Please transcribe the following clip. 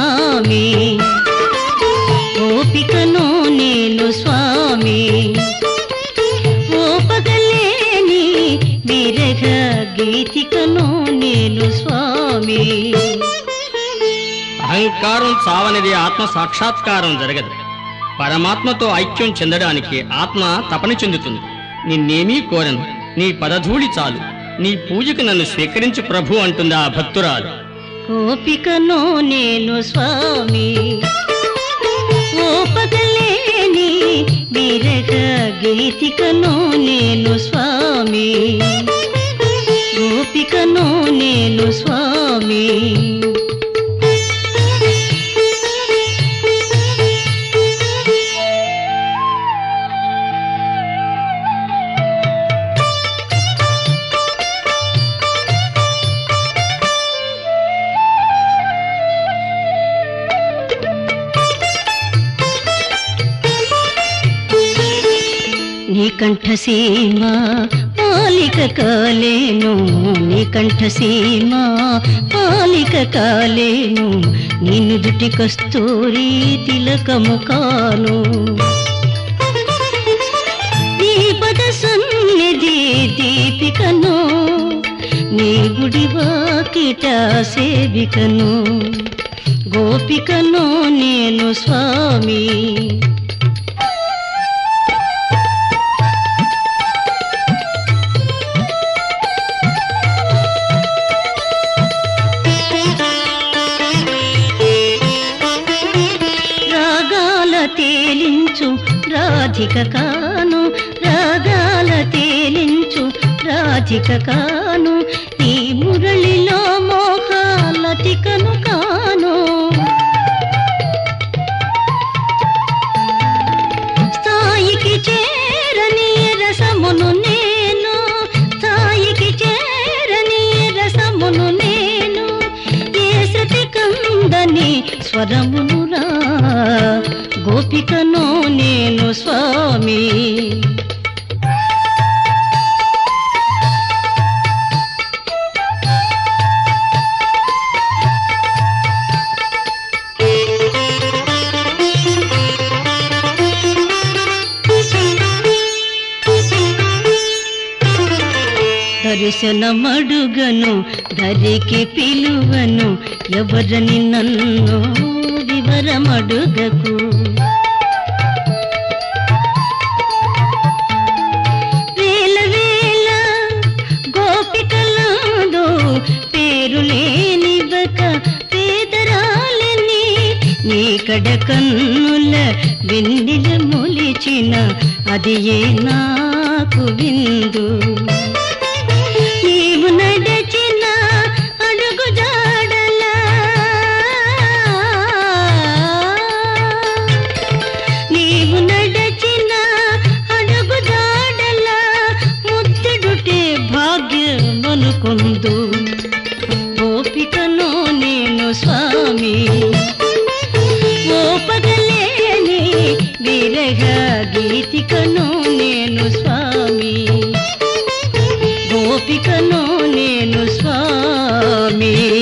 స్వామి ఓపికను నేను స్వామి ఓపగలేని విరహ గీతికను నేను స్వామి అహంకారం చావనిది ఆత్మ సాక్షాత్కారం జరగదు పరమాత్మతో ఐక్యం చెందడానికి ఆత్మ తపన చెందుతుంది నిన్నేమీ కోరను నీ పదధూళి చాలు నీ పూజకు నన్ను స్వీకరించు ప్రభు అంటుంది ఆ భక్తురాలు ఓపికను నేను స్వామి ఓపగలేని విరహ గీతికను నేను స్వామి ఓపికను నేను స్వామి నీ కంఠసీమ పాలిక కాలేను నీ కంఠసీమ పాలిక కాలేను నిన్ను దుటి కస్తూరి తిలకము కాను నీ పద సన్నిధి దీపికను నీ గుడి వాకిట సేవికను గోపికను నేను స్వామి రాగాల తేలించు రాధిక కాను రాగాల తేలించు రాధిక కాను ఈ మురళిలో మోహాలతికను కాను స్థాయికి చేరని రసమును నేను స్థాయికి చేరని రసమును నేను ఏ శృతి కందని స్వరమును రా గోపికను నేను స్వామి దర్శనమడుగను ధరికి పిలువను ఎవరని నన్ను వివరమడుగకు వేల వేల గోపికలందు పేరు లేనివక పేదరాలని నీ కడ కన్నుల వెన్నెల మొలిచిన అది ఏ నాకు విందు నీవు నడచిన అడుగు జాడలా నీవు నడచిన అడుగు జాడలా ముద్దడుటే భాగ్యమనుకుందు ఓపికను నేను స్వామి ఓపగలేని విరహ గీతికను నేను స్వామి గోపికను నేను స్వామి